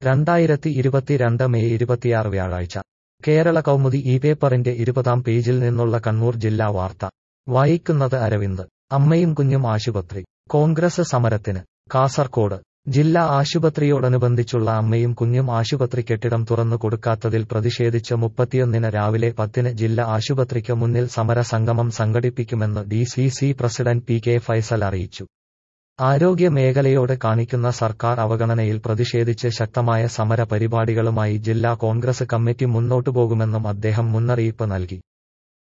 രണ്ടായിരത്തി ഇരുപത്തിരണ്ട് മെയ് ഇരുപത്തിയാറ് വ്യാഴാഴ്ച കേരള കൗമുദി ഈ പേപ്പറിന്റെ ഇരുപതാം പേജിൽ നിന്നുള്ള കണ്ണൂർ ജില്ലാ വാർത്ത വായിക്കുന്നത് അരവിന്ദ് അമ്മയും കുഞ്ഞും ആശുപത്രി കോൺഗ്രസ് സമരത്തിന് കാസർകോട് ജില്ലാ ആശുപത്രിയോടനുബന്ധിച്ചുള്ള അമ്മയും കുഞ്ഞും ആശുപത്രി കെട്ടിടം തുറന്നു കൊടുക്കാത്തതിൽ പ്രതിഷേധിച്ച് മുപ്പത്തിയൊന്നിന് രാവിലെ പത്തിന് ജില്ലാ ആശുപത്രിക്ക് മുന്നിൽ സമര സംഗമം സംഘടിപ്പിക്കുമെന്ന് D C C president P K Faisal അറിയിച്ചു ആരോഗ്യ മേഖലയോട് കാണിക്കുന്ന സർക്കാർ അവഗണനയിൽ പ്രതിഷേധിച്ച് ശക്തമായ സമര പരിപാടികളുമായി ജില്ലാ കോൺഗ്രസ് കമ്മിറ്റി മുന്നോട്ടുപോകുമെന്നും അദ്ദേഹം മുന്നറിയിപ്പ് നൽകി